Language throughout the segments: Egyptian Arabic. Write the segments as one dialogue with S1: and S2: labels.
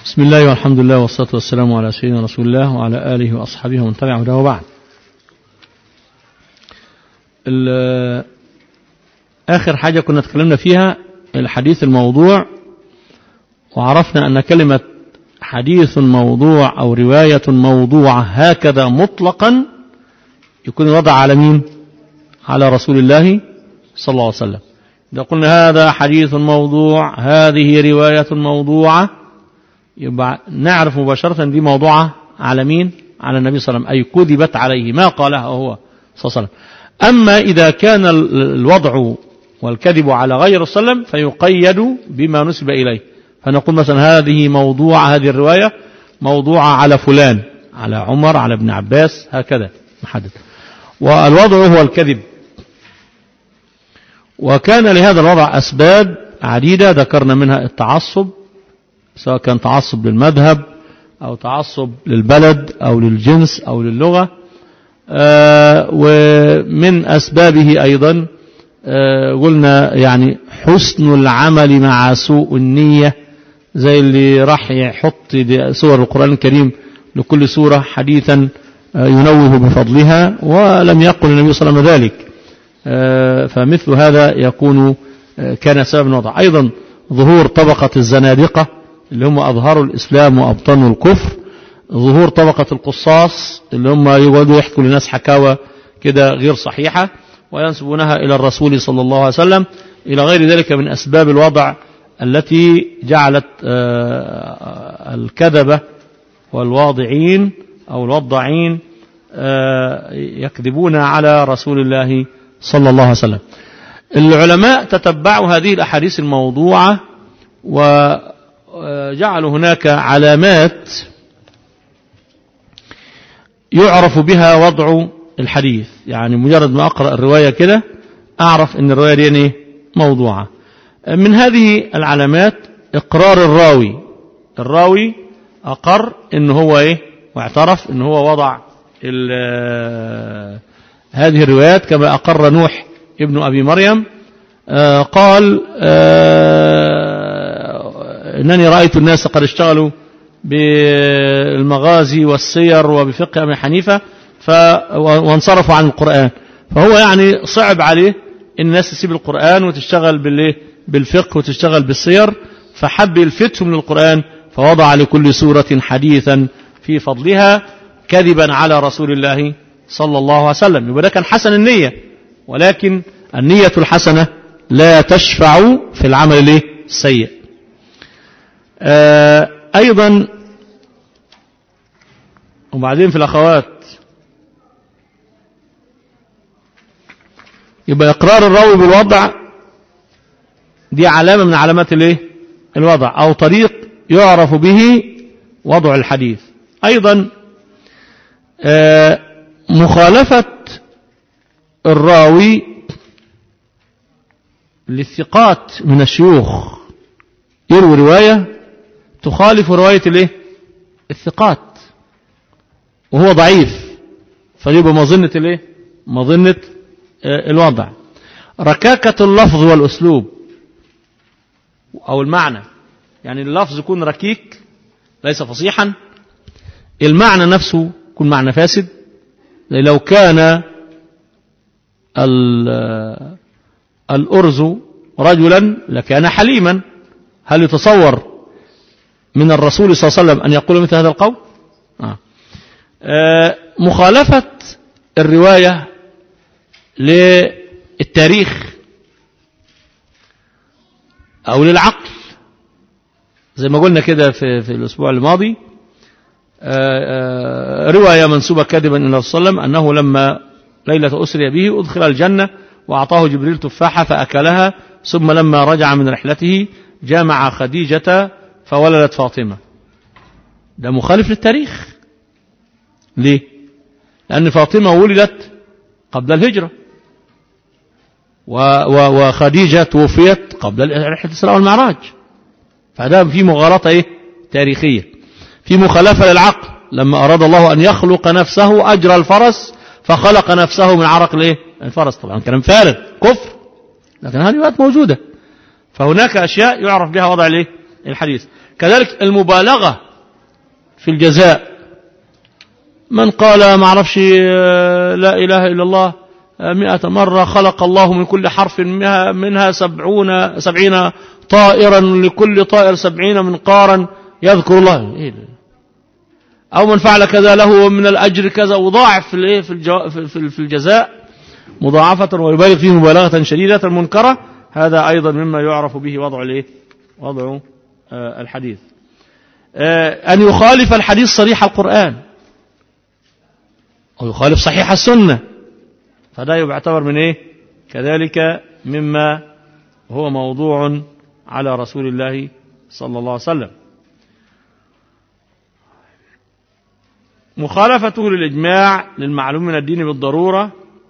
S1: بسم الله والحمد لله والصلاة والسلام على سيدنا رسول الله وعلى آله وأصحابه ومن تبعه هداه وبعد ال- آخر حاجة كنا تكلمنا فيها الحديث الموضوع وعرفنا أن كلمة حديث موضوع أو رواية موضوعة هكذا مطلقا يكون الوضع على مين على رسول الله صلى الله عليه وسلم إذا قلنا هذا حديث موضوع هذه رواية موضوعة يبقى نعرف مباشرة دي موضوعة على مين على النبي صلى الله عليه وسلم أي كذبت عليه ما قالها هو صلى الله عليه وسلم أما إذا كان ال- الوضع والكذب على غير صلى الله عليه وسلم فيقيد بما نسب إليه فنقول مثلا هذه موضوعة هذه الرواية موضوعة على فلان على عمر على ابن عباس هكذا محدد والوضع هو الكذب وكان لهذا الوضع أسباب عديدة ذكرنا منها التعصب سواء كان تعصب للمذهب أو تعصب للبلد أو للجنس أو للغة آه، ومن أسبابه أيضا آه، قلنا يعني حسن العمل مع سوء النية زي اللي راح يحط دي سور القرآن الكريم لكل سورة حديثا آه، ينوه بفضلها ولم يقل النبي صلى الله عليه وسلم ذلك آه، فمثل هذا يكون آه، كان سبب الوضع أيضا ظهور طبقة الزنادقة اللي هم أظهروا الإسلام وأبطنوا الكفر ظهور طبقة القصاص اللي هم يقعدوا يحكوا للناس حكاوى كده غير صحيحة وينسبونها إلى الرسول صلى الله عليه وسلم إلى غير ذلك من أسباب الوضع التي جعلت آه، الكذبة والواضعين أو الوضعين آه، يكذبون على رسول الله صلى الله عليه وسلم العلماء تتبعوا هذه الأحاديث الموضوعة وجعلوا هناك علامات يعرف بها وضع الحديث يعني مجرد ما أقرأ الرواية كده أعرف أن الرواية دي إيه؟ موضوعة من هذه العلامات إقرار الراوي الراوي أقر أن هو إيه واعترف أن هو وضع ال- هذه الروايات كما أقر نوح ابن أبي مريم آه، قال آه، إنني رأيت الناس قد اشتغلوا بالمغازي والسير وبفقه أبي حنيفة ف وانصرفوا عن القرآن فهو يعني صعب عليه إن الناس تسيب القرآن وتشتغل بالإيه؟ بالفقه وتشتغل بالسير فحب يلفتهم للقرآن فوضع لكل سورة حديثا في فضلها كذبا على رسول الله صلى الله عليه وسلم يبقى ده كان حسن النية ولكن النية الحسنة لا تشفع في العمل الايه؟ السيء آه، أيضا وبعدين في الأخوات يبقى إقرار الراوي بالوضع دي علامة من علامات الايه الوضع أو طريق يعرف به وضع الحديث أيضا آه، مخالفة الراوي للثقات من الشيوخ يروي رواية تخالف رواية الايه الثقات وهو ضعيف فيبقى مظنة الايه مظنة آه، الوضع ركاكة اللفظ والأسلوب أو المعنى يعني اللفظ يكون ركيك ليس فصيحا المعنى نفسه يكون معنى فاسد لو كان ال- الأرز رجلا لكان حليما هل يتصور من الرسول صلى الله عليه وسلم أن يقول مثل هذا القول آه. آه، مخالفة الرواية للتاريخ أو للعقل زي ما قلنا كده في, في الأسبوع الماضي آه، آه، رواية منسوبة كذبا إلى الرسول صلى الله عليه وسلم أنه لما ليلة أسري به أدخل الجنة وأعطاه جبريل تفاحة فأكلها ثم لما رجع من رحلته جامع خديجة فولدت فاطمة ده مخالف للتاريخ ليه لأن فاطمة ولدت قبل الهجرة و و وخديجة توفيت قبل رحلة الإسراء والمعراج فده في مغالطة إيه؟ تاريخية في مخالفة للعقل لما أراد الله أن يخلق نفسه أجر الفرس فخلق نفسه من عرق الايه الفرس طبعا كلام فارغ كفر لكن هذه وقت موجودة فهناك أشياء يعرف بها وضع الايه الحديث كذلك المبالغة في الجزاء من قال ما اعرفش لا إله إلا الله مئة مرة خلق الله من كل حرف منها, منها سبعون سبعين طائرا لكل طائر سبعين منقارا يذكر الله إيه أو من فعل كذا له من الأجر كذا وضاعف في في في الجزاء مضاعفة ويبالغ فيه مبالغة شديدة منكرة هذا أيضا مما يعرف به وضع الايه وضع الحديث أن يخالف الحديث صريح القرآن أو يخالف صحيح السنة فده يعتبر من إيه كذلك مما هو موضوع على رسول الله صلى الله عليه وسلم مخالفته للإجماع للمعلوم من الدين بالضرورة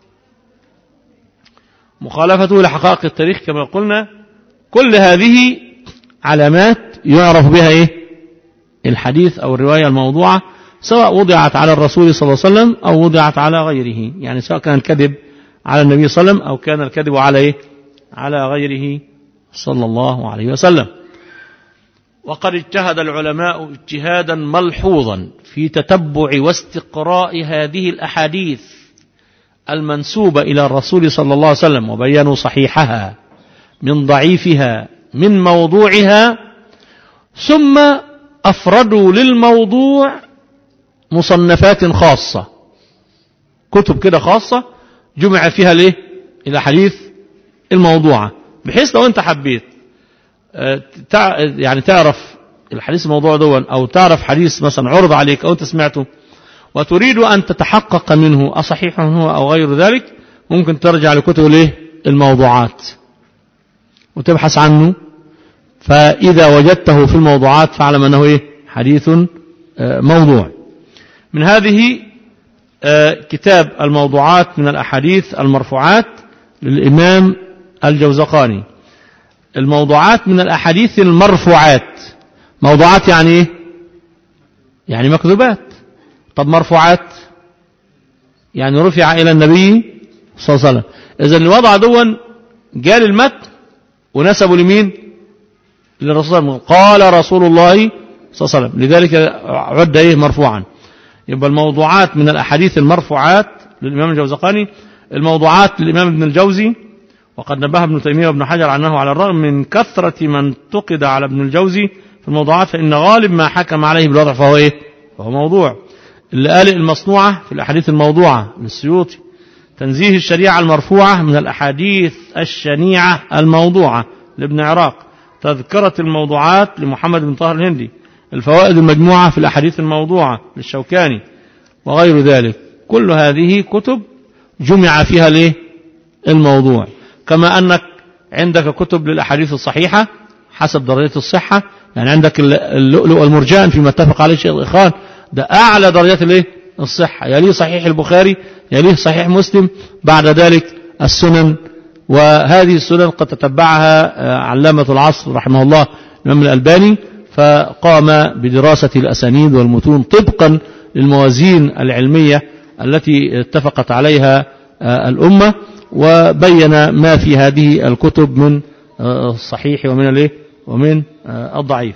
S1: مخالفته لحقائق التاريخ كما قلنا كل هذه علامات يعرف بها إيه الحديث أو الرواية الموضوعة سواء وضعت على الرسول صلى الله عليه وسلم أو وضعت على غيره يعني سواء كان الكذب على النبي صلى الله عليه وسلم أو كان الكذب على إيه على غيره صلى الله عليه وسلم وقد اجتهد العلماء اجتهادا ملحوظا في تتبع واستقراء هذه الأحاديث المنسوبة إلى الرسول صلى الله عليه وسلم وبينوا صحيحها من ضعيفها من موضوعها ثم أفردوا للموضوع مصنفات خاصة كتب كده خاصة جمع فيها ليه الأحاديث الموضوعة بحيث لو أنت حبيت يعني تعرف الحديث الموضوع دون أو تعرف حديث مثلا عرض عليك أو أنت سمعته وتريد أن تتحقق منه أصحيح هو أو غير ذلك ممكن ترجع لكتب الايه الموضوعات وتبحث عنه فإذا وجدته في الموضوعات فاعلم أنه إيه حديث موضوع من هذه كتاب الموضوعات من الأحاديث المرفوعات للإمام الجوزقاني الموضوعات من الأحاديث المرفوعات موضوعات يعني إيه يعني مكذوبات طب مرفوعات يعني رفع إلى النبي صلى الله عليه وسلم إذا الوضع دون جال المتن ونسبه لمين للرسول صلى الله عليه وسلم قال رسول الله صلى الله عليه وسلم لذلك عد إيه مرفوعا يبقى الموضوعات من الأحاديث المرفوعات للإمام الجوزقاني الموضوعات للإمام ابن الجوزي وقد نبه ابن تيمية وابن حجر عنه على الرغم من كثرة من انتقد على ابن الجوزي في الموضوعات فإن غالب ما حكم عليه بالوضع فهو إيه فهو موضوع اللي قال المصنوعة في الأحاديث الموضوعة للسيوطي تنزيه الشريعة المرفوعة من الأحاديث الشنيعة الموضوعة لابن عراق تذكرة الموضوعات لمحمد بن طاهر الهندي الفوائد المجموعة في الأحاديث الموضوعة للشوكاني وغير ذلك كل هذه كتب جمع فيها ليه الموضوع كما أنك عندك كتب للأحاديث الصحيحة حسب درجة الصحة يعني عندك اللؤلؤ والمرجان فيما اتفق عليه شيخ الإخوان ده أعلى درجات الايه الصحة يليه صحيح البخاري يليه صحيح مسلم بعد ذلك السنن وهذه السنن قد تتبعها علامة العصر رحمه الله الإمام الألباني فقام بدراسة الأسانيد والمتون طبقا للموازين العلمية التي اتفقت عليها الأمة وبين ما في هذه الكتب من الصحيح ومن الايه ومن الضعيف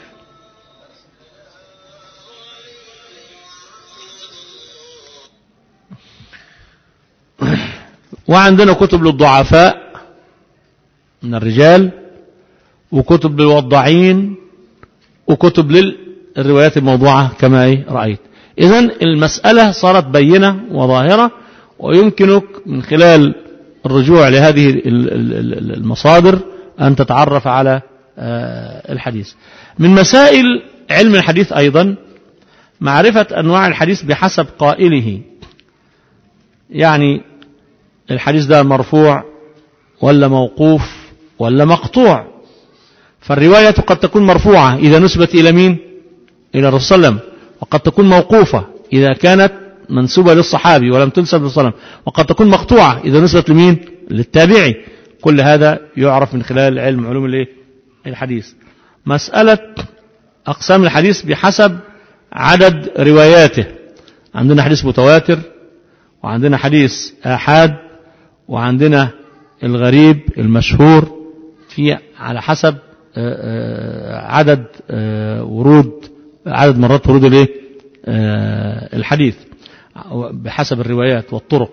S1: وعندنا كتب للضعفاء من الرجال وكتب للوضعين وكتب للروايات الموضوعة كما ايه رأيت إذا المسألة صارت بينة وظاهرة ويمكنك من خلال الرجوع لهذه المصادر أن تتعرف على الحديث من مسائل علم الحديث أيضا معرفة أنواع الحديث بحسب قائله يعني الحديث ده مرفوع ولا موقوف ولا مقطوع فالرواية قد تكون مرفوعة إذا نسبت إلى مين إلى الرسول صلى الله عليه وسلم وقد تكون موقوفة إذا كانت منسوبة للصحابي ولم تنسب للرسول صلى الله عليه وسلم وقد تكون مقطوعة إذا نسبت لمين للتابعي كل هذا يعرف من خلال علم علوم الايه الحديث مسألة أقسام الحديث بحسب عدد رواياته عندنا حديث متواتر وعندنا حديث آحاد وعندنا الغريب المشهور في على حسب عدد ورود عدد مرات ورود الايه الحديث بحسب الروايات والطرق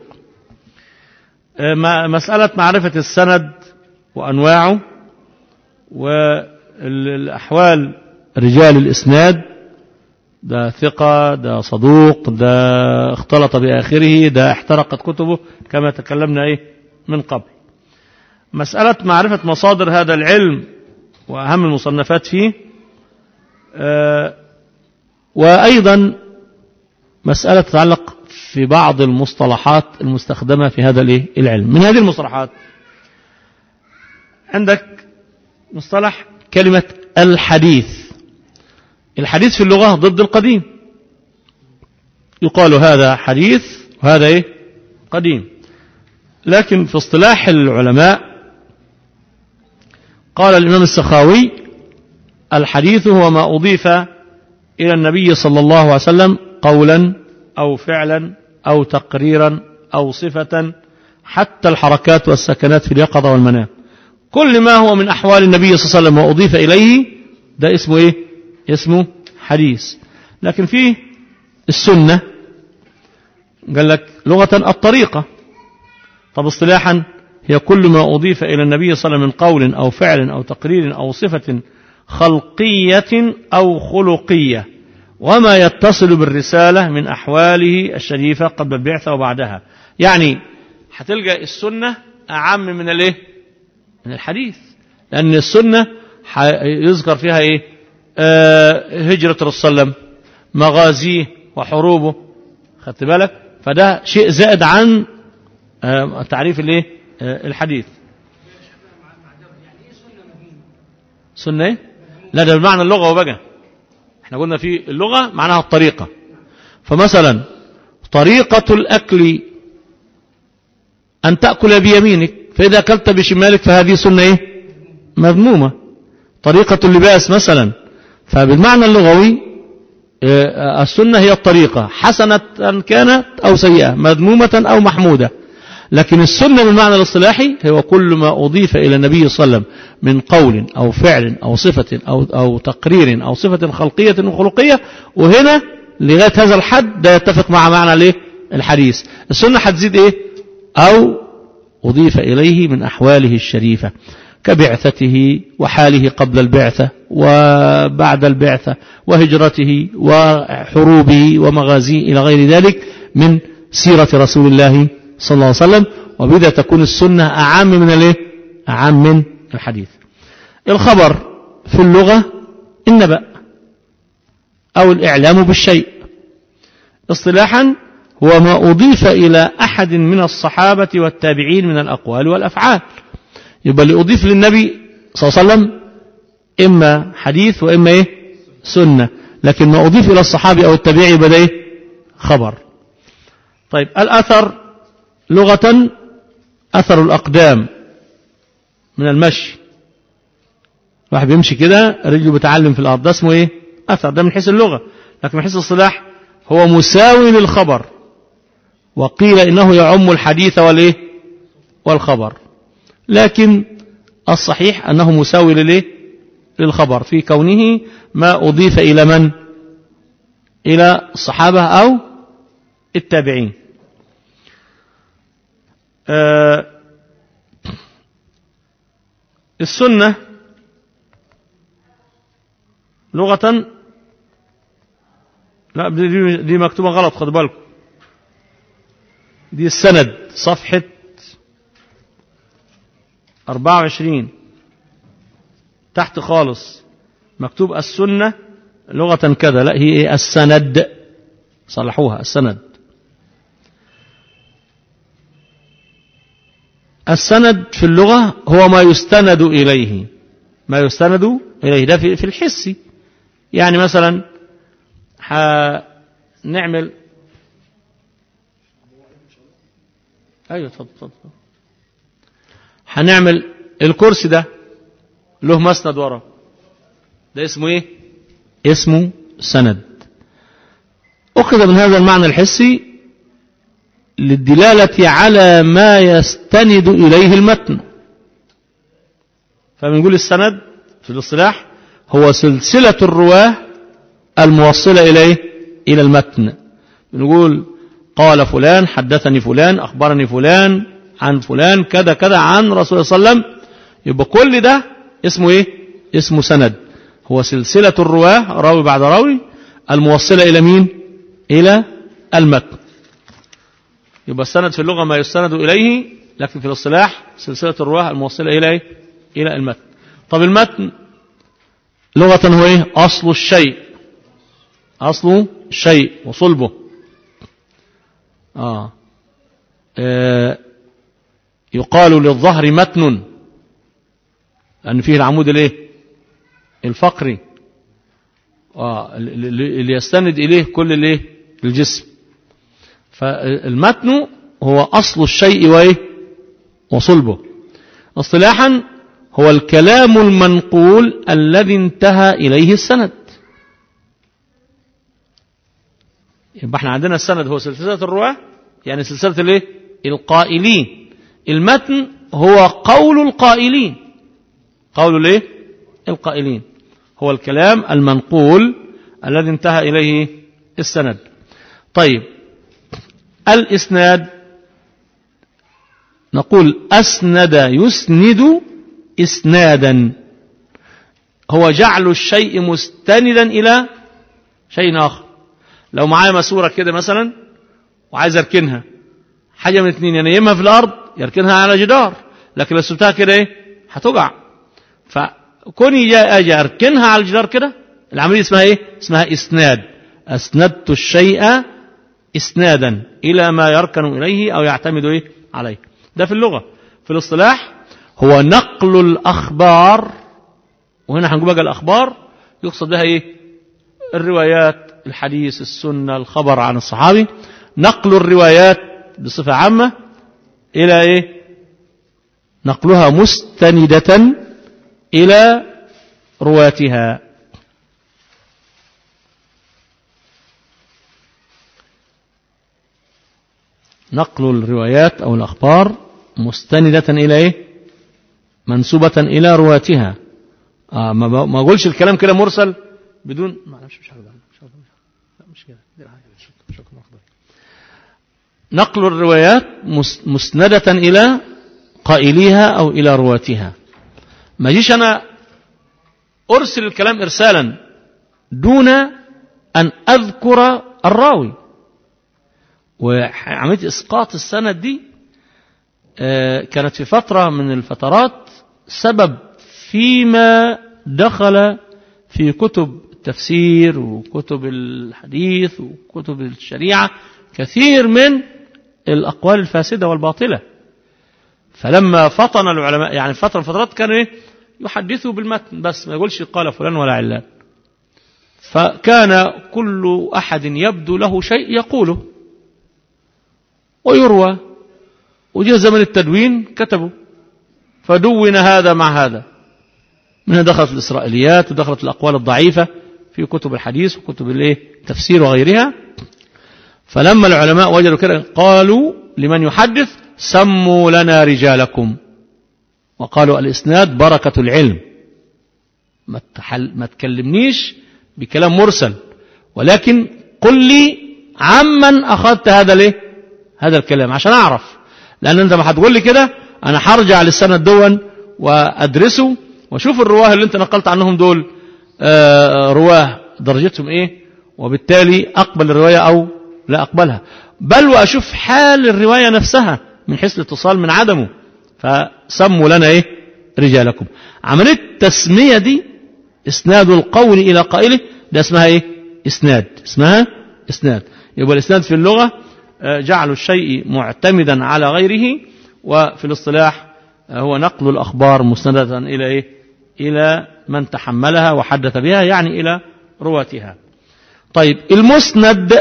S1: مسألة معرفة السند وأنواعه والأحوال رجال الإسناد ده ثقة ده صدوق ده اختلط بآخره ده احترقت كتبه كما تكلمنا ايه من قبل مسألة معرفة مصادر هذا العلم وأهم المصنفات فيه آه وأيضا مسألة تتعلق في بعض المصطلحات المستخدمة في هذا الايه العلم من هذه المصطلحات عندك مصطلح كلمة الحديث الحديث في اللغة ضد القديم يقال هذا حديث وهذا ايه قديم لكن في اصطلاح العلماء قال الإمام السخاوي الحديث هو ما أضيف إلى النبي صلى الله عليه وسلم قولا أو فعلا أو تقريرا أو صفة حتى الحركات والسكنات في اليقظة والمنام كل ما هو من أحوال النبي صلى الله عليه وسلم وأضيف إليه ده اسمه إيه اسمه حديث لكن فيه السنة قال لك لغة الطريقة طب اصطلاحا هي كل ما أضيف إلى النبي صلى الله عليه وسلم من قول أو فعل أو تقرير أو صفة خلقية أو خلقية وما يتصل بالرسالة من أحواله الشريفة قبل البعثة وبعدها يعني هتلقى السنة أعم من الايه من الحديث لأن السنة يذكر فيها ايه آه هجرة الرسول صلى الله عليه وسلم مغازيه وحروبه خدت بالك فده شيء زائد عن آه تعريف الايه آه الحديث سنة ايه لا ده بمعنى اللغة وبقى احنا قلنا في اللغة معناها الطريقة فمثلا طريقة الأكل أن تأكل بيمينك فإذا أكلت بشمالك فهذه سنة إيه؟ مذمومة طريقة اللباس مثلا فبالمعنى اللغوي السنة هي الطريقة حسنة كانت أو سيئة مذمومة أو محمودة لكن السنة بالمعنى الاصطلاحي هو كل ما أضيف إلى النبي صلى الله عليه وسلم من قول أو فعل أو صفة أو, أو تقرير أو صفة خلقية وخلقية وهنا لغاية هذا الحد ده يتفق مع معنى الايه الحديث السنة هتزيد إيه أو أضيف إليه من أحواله الشريفة كبعثته وحاله قبل البعثة وبعد البعثة وهجرته وحروبه ومغازيه إلى غير ذلك من سيرة رسول الله صلى الله عليه وسلم وبذا تكون السنة أعم من الايه أعم من الحديث الخبر في اللغة النبأ أو الإعلام بالشيء اصطلاحا هو ما أضيف إلى أحد من الصحابة والتابعين من الأقوال والأفعال يبقى اللي أضيف للنبي صلى الله عليه وسلم إما حديث وإما إيه سنة لكن ما أضيف إلى الصحابي أو التابعي يبقى إيه خبر طيب الأثر لغة أثر الأقدام من المشي واحد بيمشي كده رجله بتعلم في الأرض ده اسمه إيه أثر ده من حيث اللغة لكن من حيث الصلاح هو مساوي للخبر وقيل إنه يعم الحديث والإيه والخبر لكن الصحيح أنه مساوي للإيه للخبر في كونه ما أضيف إلى من إلى الصحابة أو التابعين آه السنة لغة لا دي, دي مكتوبة غلط خد بالكم دي السند صفحة 24 تحت خالص مكتوب السنة لغة كذا لا هي ايه السند صلحوها السند السند في اللغة هو ما يستند إليه ما يستند إليه ده في الحسي يعني مثلا نعمل ايوه اتفضل اتفضل هنعمل الكرسي ده له مسند ورا ده اسمه ايه اسمه سند اخذ من هذا المعنى الحسي للدلالة على ما يستند إليه المتن فبنقول السند في الاصطلاح هو سلسلة الرواه الموصلة إليه إلى المتن نقول قال فلان حدثني فلان أخبرني فلان عن فلان كذا كذا عن رسول الله صلى الله عليه وسلم يبقى كل ده اسمه ايه اسمه سند هو سلسلة الرواه راوي بعد راوي الموصلة إلى مين إلى المتن يبقى السند في اللغة ما يستند إليه لكن في الاصطلاح سلسلة الرواه الموصلة إلى إيه؟ إلى المتن طب المتن لغة هو إيه أصل الشيء أصل الشيء وصلبه آه. آه. يقال للظهر متن لأن فيه العمود الايه الفقري آه. اللي يستند إليه كل الايه الجسم فالمتن هو أصل الشيء وإيه وصلبه اصطلاحا هو الكلام المنقول الذي انتهى إليه السند يبقى احنا عندنا السند هو سلسلة الرواة يعني سلسلة الايه القائلين المتن هو قول القائلين قول الايه القائلين هو الكلام المنقول الذي انتهى إليه السند طيب الإسناد نقول أسند يسند إسنادا هو جعل الشيء مستندا إلى شيء آخر لو معايا مسورة كده مثلا وعايز أركنها حاجة من اثنين ينيمها في الأرض يركنها على جدار لكن لو سبتها كده إيه هتقع فكوني أجي أركنها على الجدار كده العملية اسمها إيه اسمها إسناد أسندت الشيء إسنادا إلى ما يركن إليه أو يعتمد إيه عليه ده في اللغة في الاصطلاح هو نقل الأخبار وهنا هنقول بقى الأخبار يقصد بها إيه الروايات الحديث السنة الخبر عن الصحابي نقل الروايات بصفة عامة إلى إيه نقلها مستندة إلى رواتها نقل الروايات أو الأخبار مستندة إلى إيه منسوبة إلى رواتها آه ما ما أقولش الكلام كده مرسل بدون ما مش مش لا مش كده نقل الروايات مسندة إلى قائليها أو إلى رواتها ما جيش أنا أرسل الكلام إرسالا دون أن أذكر الراوي وعملية إسقاط السند دي كانت في فترة من الفترات سبب فيما دخل في كتب التفسير وكتب الحديث وكتب الشريعة كثير من الأقوال الفاسدة والباطلة فلما فطن العلماء يعني فترة من الفترات كانوا إيه يحدثوا بالمتن بس ما يقولش قال فلان ولا علان فكان كل أحد يبدو له شيء يقوله ويروى وجاء زمن التدوين كتبوا فدون هذا مع هذا منها دخلت الإسرائيليات ودخلت الأقوال الضعيفة في كتب الحديث وكتب التفسير وغيرها فلما العلماء وجدوا كده قالوا لمن يحدث سموا لنا رجالكم وقالوا الإسناد بركة العلم ما, تحل ما تكلمنيش بكلام مرسل ولكن قل لي عمن أخذت هذا ليه هذا الكلام عشان أعرف لأن أنت ما هتقول لي كده أنا هرجع للسند دون وأدرسه وأشوف الرواه اللي أنت نقلت عنهم دول رواه درجتهم إيه وبالتالي أقبل الرواية أو لا أقبلها بل وأشوف حال الرواية نفسها من حيث الاتصال من عدمه فسموا لنا إيه رجالكم عملية التسمية دي إسناد القول إلى قائله ده اسمها إيه إسناد اسمها إسناد يبقى الإسناد في اللغة جعل الشيء معتمدا على غيره وفي الاصطلاح هو نقل الأخبار مسندة إلى إيه؟ إلى من تحملها وحدث بها يعني إلى رواتها طيب المسند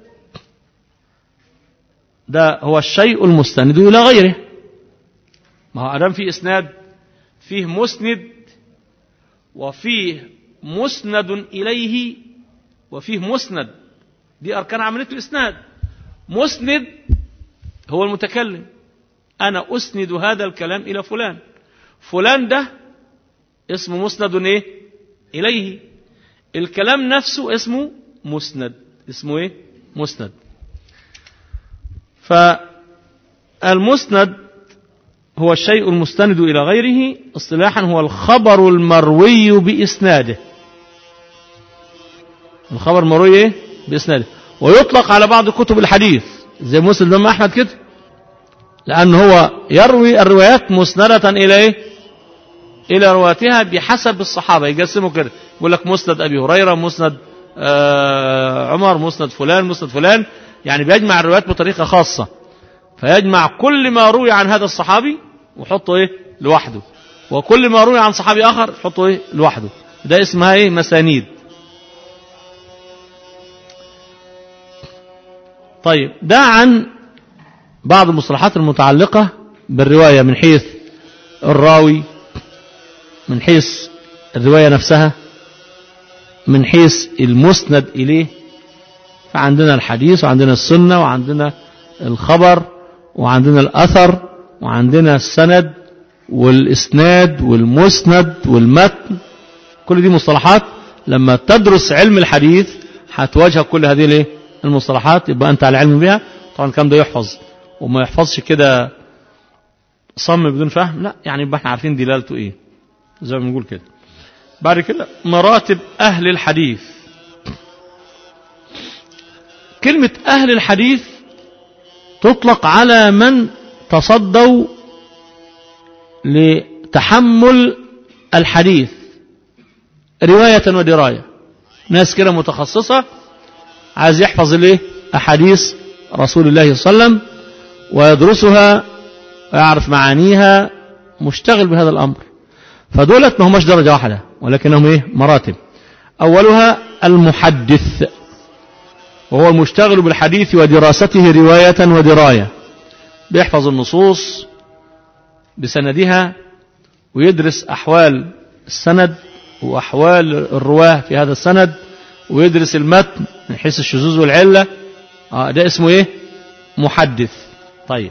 S1: ده هو الشيء المستند إلى غيره ما هو أدام في إسناد فيه مسند وفيه مسند إليه وفيه مسند دي أركان عملية الإسناد مسند هو المتكلم أنا أسند هذا الكلام إلى فلان فلان ده اسمه مسند ايه اليه الكلام نفسه اسمه مسند اسمه ايه مسند فالمسند هو الشيء المستند إلى غيره اصطلاحا هو الخبر المروي بإسناده الخبر المروي إيه؟ بإسناده ويطلق على بعض كتب الحديث زي مسلم الإمام أحمد كده لأن هو يروي الروايات مسندة إلى إيه؟ إلى رواتها بحسب الصحابة يقسموا كده يقول لك مسند أبي هريرة مسند آه عمر مسند فلان مسند فلان يعني بيجمع الروايات بطريقة خاصة فيجمع كل ما روي عن هذا الصحابي وحطه ايه لوحده وكل ما روي عن صحابي اخر حطه ايه لوحده ده اسمها ايه مسانيد طيب ده عن بعض المصطلحات المتعلقة بالرواية من حيث الراوي من حيث الرواية نفسها من حيث المسند إليه فعندنا الحديث وعندنا السنة وعندنا الخبر وعندنا الأثر وعندنا السند والإسناد والمسند والمتن كل دي مصطلحات لما تدرس علم الحديث هتواجه كل هذه الايه المصطلحات يبقى أنت على علم بها طبعا الكلام ده يحفظ وما يحفظش كده صم بدون فهم لا يعني يبقى احنا عارفين دلالته ايه زي ما بنقول كده بعد كده مراتب أهل الحديث كلمة أهل الحديث تطلق على من تصدوا لتحمل الحديث رواية ودراية ناس كده متخصصة عايز يحفظ الايه أحاديث رسول الله صلى الله عليه وسلم ويدرسها ويعرف معانيها مشتغل بهذا الأمر فدولت ما هماش درجة واحدة ولكنهم ايه مراتب أولها المحدث وهو المشتغل بالحديث ودراسته رواية ودراية بيحفظ النصوص بسندها ويدرس أحوال السند وأحوال الرواه في هذا السند ويدرس المتن من حيث الشذوذ والعلة آه ده اسمه ايه محدث طيب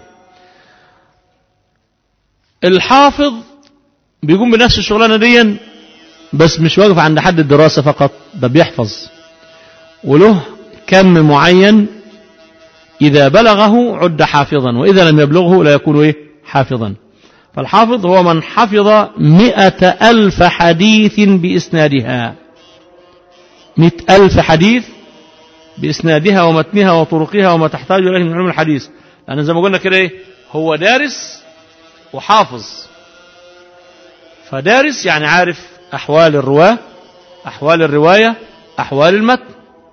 S1: الحافظ بيقوم بنفس الشغلانة دي بس مش واقف عند حد الدراسة فقط ده بيحفظ وله كم معين إذا بلغه عد حافظا وإذا لم يبلغه لا يكون إيه حافظا فالحافظ هو من حفظ مئة ألف حديث بإسنادها مئة ألف حديث بإسنادها ومتنها وطرقها وما تحتاج إليه من علم الحديث لأن زي ما قلنا كده إيه هو دارس وحافظ فدارس يعني عارف أحوال الرواة أحوال الرواية أحوال المتن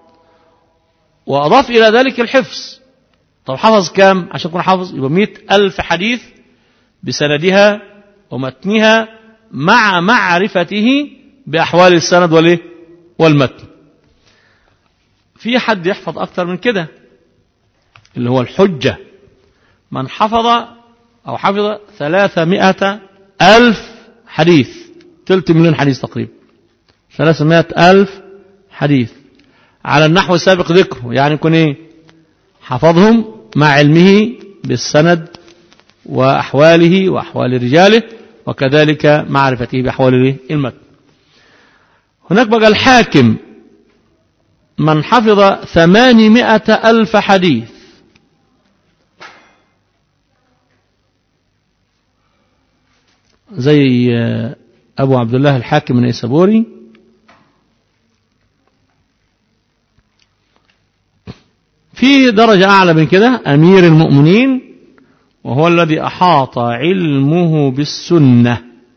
S1: وأضاف إلى ذلك الحفظ طب حفظ كام عشان يكون حافظ يبقى مئة ألف حديث بسندها ومتنها مع معرفته بأحوال السند والإيه والمتن في حد يحفظ أكثر من كده اللي هو الحجة من حفظ أو حفظ ثلاثمائة ألف حديث ثلث مليون حديث تقريبا ثلاثمائة ألف حديث على النحو السابق ذكره يعني يكون ايه حفظهم مع علمه بالسند وأحواله وأحوال رجاله وكذلك معرفته بأحوال المتن هناك بقى الحاكم من حفظ ثمانمائة ألف حديث زي أبو عبد الله الحاكم النيسابوري في درجة أعلى من كده أمير المؤمنين وهو الذي أحاط علمه بالسنة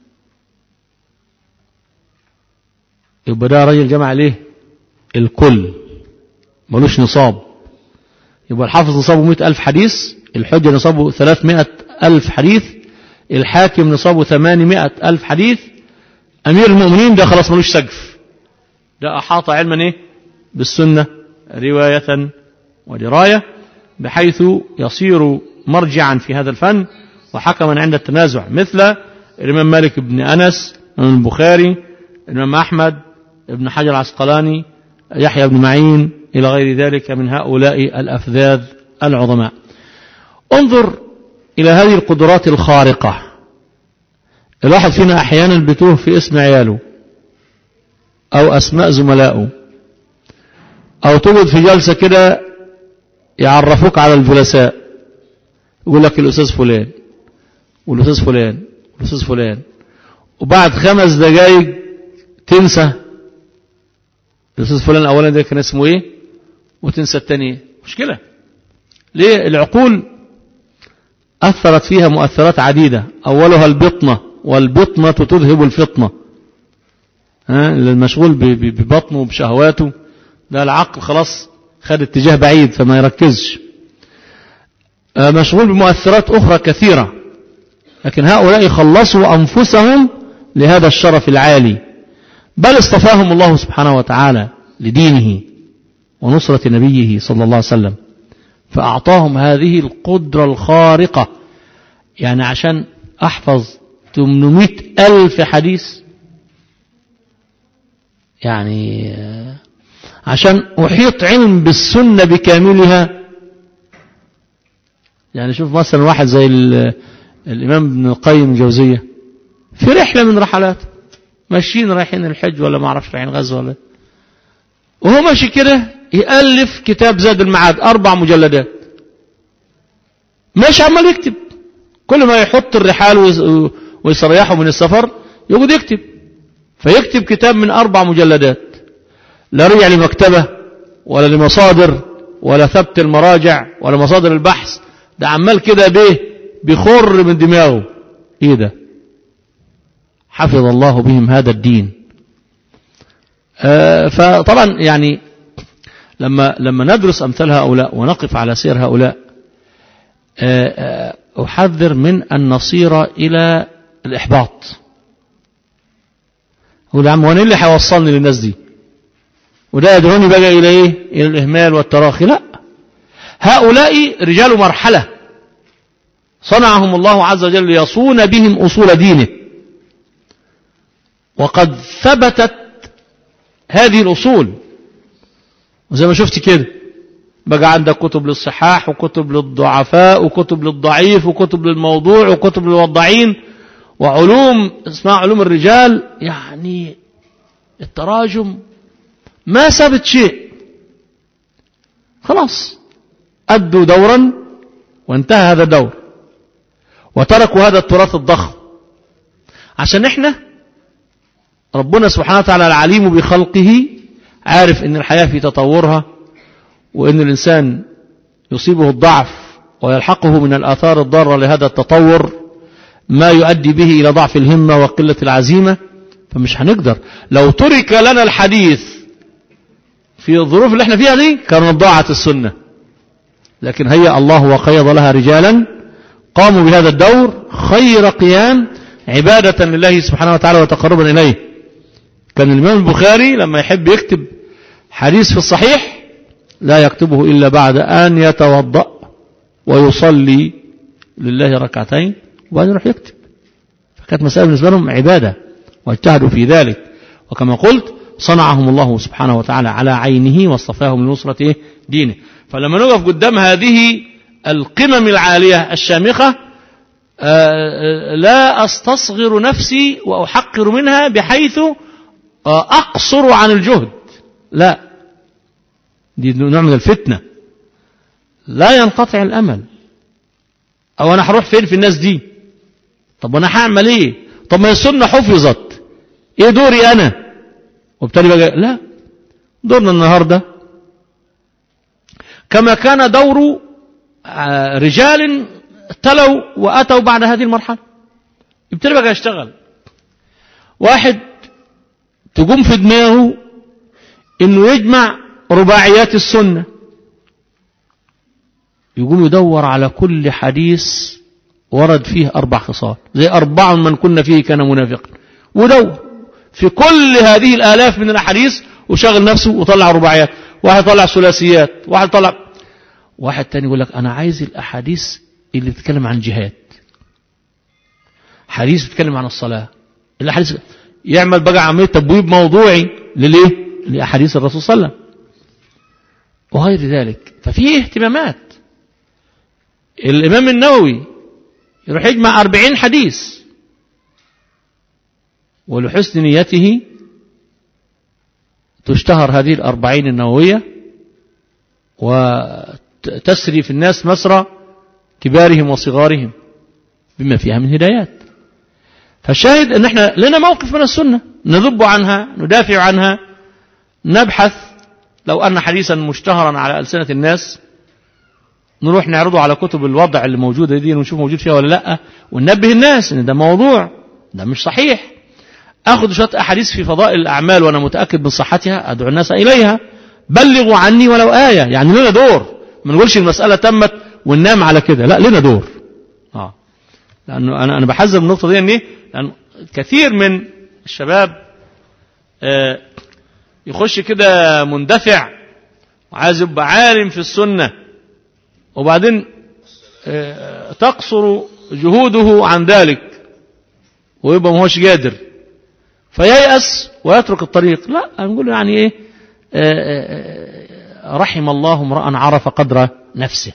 S1: يبقى ده راجل جمع عليه الكل ملوش نصاب يبقى الحافظ نصابه مئة ألف حديث الحجة نصابه ثلاثمائة ألف حديث الحاكم نصابه ثمانمائة ألف حديث أمير المؤمنين ده خلاص ملوش سقف ده أحاط علما إيه بالسنة رواية ودراية بحيث يصير مرجعا في هذا الفن وحكما عند التنازع مثل الإمام مالك بن أنس الإمام البخاري الإمام أحمد ابن حجر العسقلاني يحيى بن معين إلى غير ذلك من هؤلاء الأفذاذ العظماء انظر إلى هذه القدرات الخارقة الواحد فينا أحيانا بتوه في اسم عياله أو أسماء زملائه أو تقعد في جلسة كده يعرفوك على الجلساء يقول لك الأستاذ فلان والأستاذ فلان والأستاذ فلان وبعد خمس دقايق تنسى الأستاذ فلان أولا ده كان اسمه إيه وتنسى الثاني مشكلة ليه العقول أثرت فيها مؤثرات عديدة أولها البطنة والبطنة تذهب الفطنة ها المشغول ببطنه وبشهواته ده العقل خلاص خد اتجاه بعيد فما يركزش مشغول بمؤثرات أخرى كثيرة لكن هؤلاء خلصوا أنفسهم لهذا الشرف العالي بل اصطفاهم الله سبحانه وتعالى لدينه ونصرة نبيه صلى الله عليه وسلم فأعطاهم هذه القدرة الخارقة يعني عشان أحفظ 800 ألف حديث يعني عشان أحيط علم بالسنة بكاملها يعني شوف مثلا واحد زي الإمام ابن القيم الجوزية في رحلة من رحلات ماشيين رايحين الحج ولا ما اعرفش رايحين غزة ولا وهو ماشي كده يألف كتاب زاد المعاد أربع مجلدات ماشي عمال يكتب كل ما يحط الرحال ويصريحه من السفر يقعد يكتب فيكتب كتاب من أربع مجلدات لا رجع لمكتبة ولا لمصادر ولا ثبت المراجع ولا مصادر البحث ده عمال كده بيه بيخر من دماغه ايه ده حفظ الله بهم هذا الدين آه فطبعا يعني لما لما ندرس أمثال هؤلاء ونقف على سير هؤلاء آه آه أحذر من أن نصير إلى الإحباط أقول يا عم وانا اللي هيوصلني للناس دي وده يدعوني بقى إلى إيه إلى الإهمال والتراخي لا هؤلاء رجال مرحلة صنعهم الله عز وجل ليصون بهم أصول دينه وقد ثبتت هذه الأصول وزي ما شفت كده بقى عندك كتب للصحاح وكتب للضعفاء وكتب للضعيف وكتب للموضوع وكتب للوضعين وعلوم اسمها علوم الرجال يعني التراجم ما ثبت شيء خلاص أدوا دورا وانتهى هذا الدور وتركوا هذا التراث الضخم عشان احنا ربنا سبحانه وتعالى العليم بخلقه عارف ان الحياة في تطورها وان الانسان يصيبه الضعف ويلحقه من الآثار الضارة لهذا التطور ما يؤدي به إلى ضعف الهمة وقلة العزيمة فمش هنقدر لو ترك لنا الحديث في الظروف اللي احنا فيها دي كانت ضاعت السنة لكن هيا الله وقيض لها رجالا قاموا بهذا الدور خير قيام عبادة لله سبحانه وتعالى وتقربا إليه كان الإمام البخاري لما يحب يكتب حديث في الصحيح لا يكتبه إلا بعد أن يتوضأ ويصلي لله ركعتين وبعدين يروح يكتب فكانت مسألة بالنسبة لهم عبادة واجتهدوا في ذلك وكما قلت صنعهم الله سبحانه وتعالى على عينه واصطفاهم لنصرة دينه فلما نقف قدام هذه القمم العالية الشامخة لا أستصغر نفسي وأحقر منها بحيث أقصر عن الجهد لا دي نوع من الفتنة لا ينقطع الأمل أو أنا هروح فين في الناس دي طب أنا هعمل إيه طب ما السنة حفظت إيه دوري أنا وبالتالي بقى لا دورنا النهاردة كما كان دور رجال تلوا وأتوا بعد هذه المرحلة يبتدي بقى يشتغل واحد تقوم في دماغه انه يجمع رباعيات السنة يقوم يدور على كل حديث ورد فيه أربع خصال زي أربع من كنا فيه كان منافقا ودور في كل هذه الآلاف من الأحاديث وشغل نفسه وطلع رباعيات واحد طلع ثلاثيات واحد طلع واحد تاني يقول لك أنا عايز الأحاديث اللي بتتكلم عن الجهاد حديث بتتكلم عن الصلاة الأحاديث يعمل بقى عملية تبويب موضوعي لليه لأحاديث الرسول صلى الله عليه وسلم وغير ذلك ففي اهتمامات الإمام النووي يروح يجمع أربعين حديث ولحسن نيته تشتهر هذه الأربعين النووية وتسري في الناس مسرى كبارهم وصغارهم بما فيها من هدايات فالشاهد ان احنا لنا موقف من السنة نذب عنها ندافع عنها نبحث لو أن حديثا مشتهرا على ألسنة الناس نروح نعرضه على كتب الوضع اللي موجودة دي ونشوف موجود فيها ولا لا وننبه الناس ان ده موضوع ده مش صحيح اخذ شويه احاديث في فضائل الاعمال وانا متاكد من صحتها ادعو الناس اليها بلغوا عني ولو ايه يعني لنا دور ما نقولش المساله تمت وننام على كده لا لنا دور اه لانه انا انا بحذر من النقطه دي ان ايه لان كثير من الشباب آه يخش كده مندفع وعايز يبقى عالم في السنه وبعدين آه تقصر جهوده عن ذلك ويبقى ما هوش قادر فييأس ويترك الطريق لا نقول يعني ايه رحم الله امرأ عرف قدر نفسه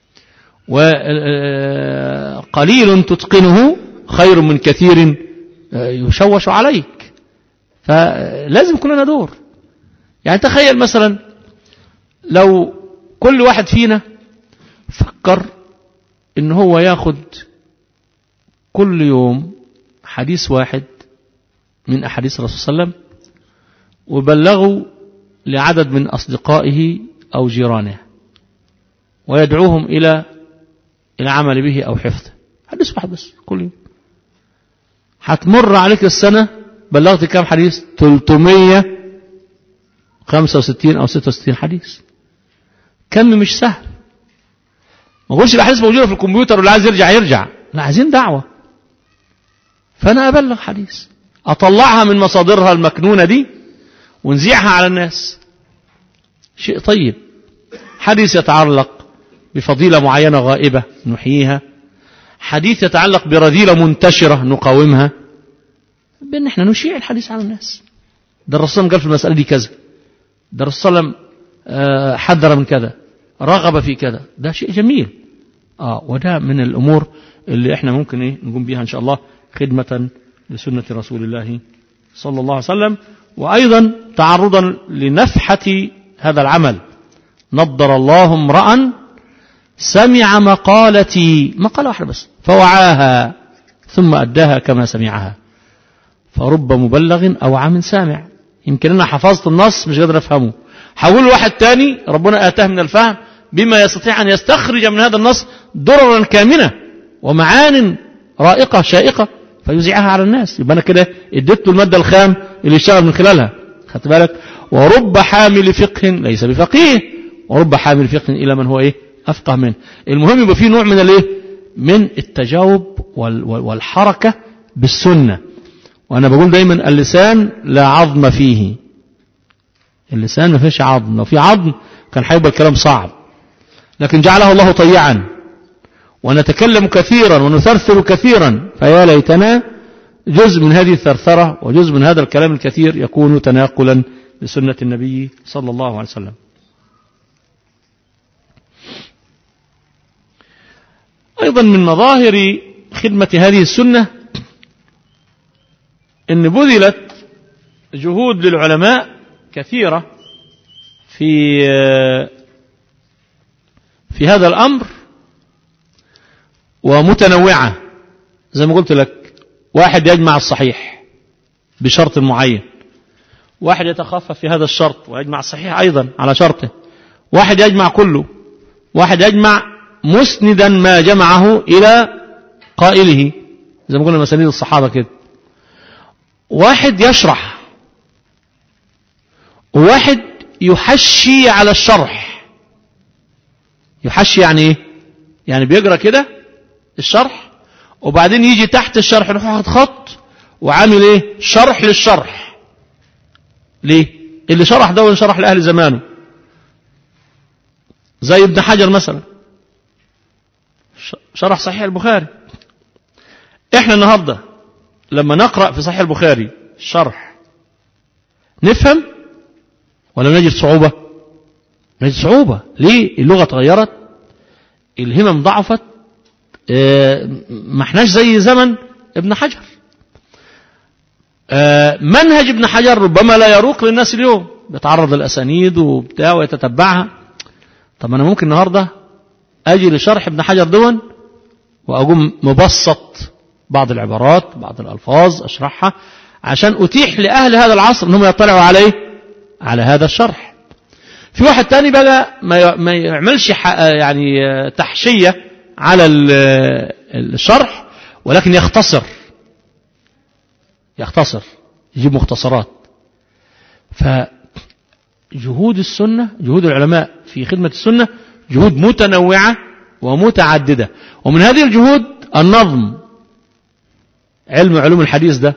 S1: وقليل تتقنه خير من كثير يشوش عليك فلازم يكون لنا دور يعني تخيل مثلا لو كل واحد فينا فكر ان هو ياخد كل يوم حديث واحد من أحاديث الرسول صلى الله عليه وسلم وبلغوا لعدد من أصدقائه أو جيرانه ويدعوهم إلى العمل به أو حفظه حديث واحد بس كل يوم هتمر عليك السنة بلغت كم حديث 365 أو 66 حديث كم مش سهل ما قولش الأحاديث موجودة في الكمبيوتر واللي عايز يرجع يرجع لا عايزين دعوة فأنا أبلغ حديث أطلعها من مصادرها المكنونة دي ونذيعها على الناس شيء طيب حديث يتعلق بفضيلة معينة غائبة نحييها حديث يتعلق برذيلة منتشرة نقاومها بأن احنا نشيع الحديث على الناس ده الرسول قال في المسألة دي كذا ده الرسول حذر من كذا رغب في كذا ده شيء جميل آه وده من الأمور اللي احنا ممكن ايه نقوم بها إن شاء الله خدمة لسنة رسول الله صلى الله عليه وسلم وأيضا تعرضا لنفحة هذا العمل نضر الله امرأ سمع مقالتي مقالة واحدة بس فوعاها ثم أداها كما سمعها فرب مبلغ أو عام سامع يمكن أنا حفظت النص مش قادر أفهمه حول واحد تاني ربنا آتاه من الفهم بما يستطيع أن يستخرج من هذا النص دررا كامنة ومعان رائقة شائقة فيذيعها على الناس يبقى أنا كده اديته المادة الخام اللي يشتغل من خلالها خدت بالك ورب حامل فقه ليس بفقيه ورب حامل فقه إلى من هو إيه أفقه منه المهم يبقى فيه نوع من الإيه من التجاوب والحركة بالسنة وأنا بقول دايما اللسان لا عظم فيه اللسان ما فيش عظم لو في عظم كان هيبقى الكلام صعب لكن جعله الله طيعا ونتكلم كثيرا ونثرثر كثيرا فيا ليتنا جزء من هذه الثرثرة وجزء من هذا الكلام الكثير يكون تناقلا لسنة النبي صلى الله عليه وسلم أيضا من مظاهر خدمة هذه السنة أن بذلت جهود للعلماء كثيرة في في هذا الأمر ومتنوعة زي ما قلت لك واحد يجمع الصحيح بشرط معين واحد يتخفف في هذا الشرط ويجمع الصحيح أيضا على شرطه واحد يجمع كله واحد يجمع مسندا ما جمعه إلى قائله زي ما قلنا مسانيد الصحابة كده واحد يشرح وواحد يحشي على الشرح يحشي يعني ايه يعني بيقرا كده الشرح وبعدين يجي تحت الشرح يروح واخد خط وعامل ايه شرح للشرح ليه اللي شرح ده شرح لاهل زمانه زي ابن حجر مثلا شرح صحيح البخاري احنا النهارده لما نقرا في صحيح البخاري شرح نفهم ولا نجد صعوبه نجد صعوبه ليه اللغه اتغيرت الهمم ضعفت اه ما احناش زي زمن ابن حجر آه، منهج ابن حجر ربما لا يروق للناس اليوم بيتعرض للأسانيد وبتاع ويتتبعها طب أنا ممكن النهاردة أجي لشرح ابن حجر دون وأقوم مبسط بعض العبارات بعض الألفاظ أشرحها عشان أتيح لأهل هذا العصر أنهم يطلعوا عليه على هذا الشرح في واحد تاني بقى ما يعملش يعني تحشية على الشرح ولكن يختصر يختصر يجيب مختصرات فجهود السنة جهود العلماء في خدمة السنة جهود متنوعة ومتعددة ومن هذه الجهود النظم علم علوم الحديث ده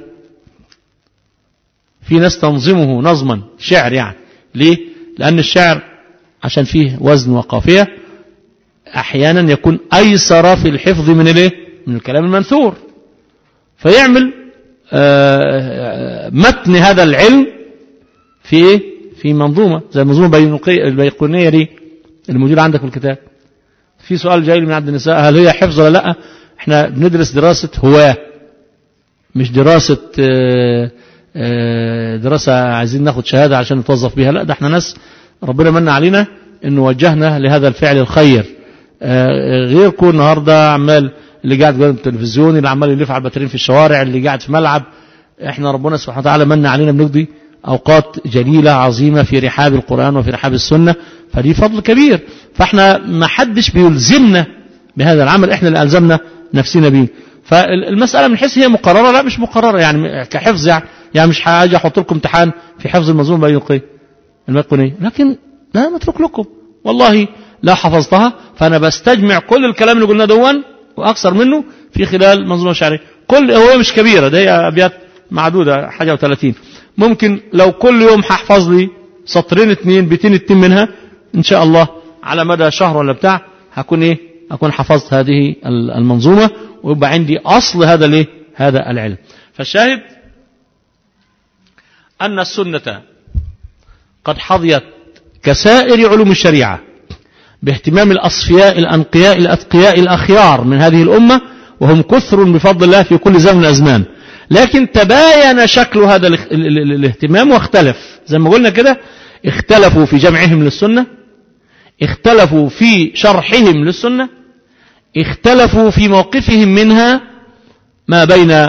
S1: في ناس تنظمه نظما شعر يعني ليه لأن الشعر عشان فيه وزن وقافية أحيانا يكون أيسر في الحفظ من الايه من الكلام المنثور فيعمل متن هذا العلم في ايه في منظومة زي المنظومة البيقونية دي الموجودة عندك في الكتاب في سؤال جاي من عند النساء هل هي حفظ ولا لا احنا بندرس دراسة هواه مش دراسة دراسة عايزين ناخد شهادة عشان نتوظف بيها لا ده احنا ناس ربنا من علينا انه وجهنا لهذا الفعل الخير غيركم النهاردة عمال اللي قاعد قدام التلفزيون اللي عمال يلف على الباترين في الشوارع اللي قاعد في ملعب احنا ربنا سبحانه وتعالى من علينا بنقضي اوقات جليلة عظيمة في رحاب القرآن وفي رحاب السنة فدي فضل كبير فاحنا ما حدش بيلزمنا بهذا العمل احنا اللي الزمنا نفسنا به فالمسألة من حيث هي مقررة لا مش مقررة يعني كحفظ يعني يعني مش هاجي احط لكم امتحان في حفظ المنظومة البيقونية الميقونية لكن لا مترك لكم والله لا حفظتها فانا بستجمع كل الكلام اللي قلناه دون واكثر منه في خلال منظومة شعرية كل هو مش كبيرة ده هي ابيات معدودة حاجة وثلاثين ممكن لو كل يوم هحفظ لي سطرين اتنين بيتين اتنين منها ان شاء الله على مدى شهر ولا بتاع هكون ايه اكون حفظت هذه المنظومة ويبقى عندي اصل هذا الايه هذا العلم فالشاهد ان السنة قد حظيت كسائر علوم الشريعة باهتمام الأصفياء الأنقياء الأتقياء الأخيار من هذه الأمة وهم كثر بفضل الله في كل زمن الأزمان لكن تباين شكل هذا الاهتمام واختلف زي ما قلنا كده اختلفوا في جمعهم للسنة اختلفوا في شرحهم للسنة اختلفوا في موقفهم منها ما بين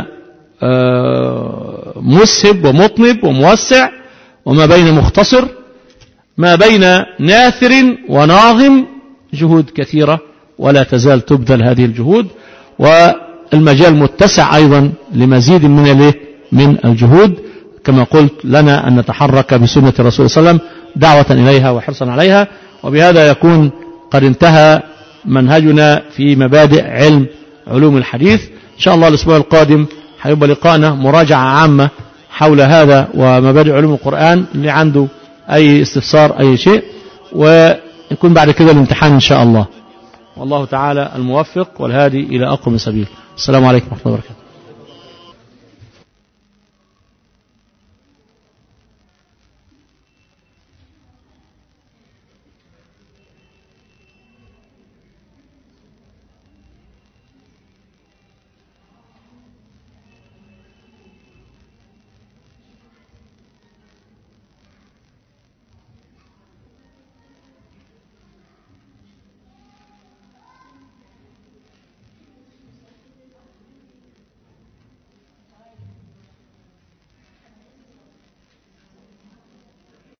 S1: مسهب ومطنب وموسع وما بين مختصر ما بين ناثر وناظم جهود كثيرة ولا تزال تبذل هذه الجهود والمجال متسع أيضا لمزيد من الايه من الجهود كما قلت لنا أن نتحرك بسنة الرسول صلى الله عليه وسلم دعوة إليها وحرصا عليها وبهذا يكون قد انتهى منهجنا في مبادئ علم علوم الحديث إن شاء الله الأسبوع القادم هيبقى لقاءنا مراجعة عامة حول هذا ومبادئ علوم القرآن اللي عنده أي استفسار أي شيء ويكون بعد كده الامتحان إن شاء الله والله تعالى الموفق والهادي إلى أقوم سبيل السلام عليكم ورحمة الله وبركاته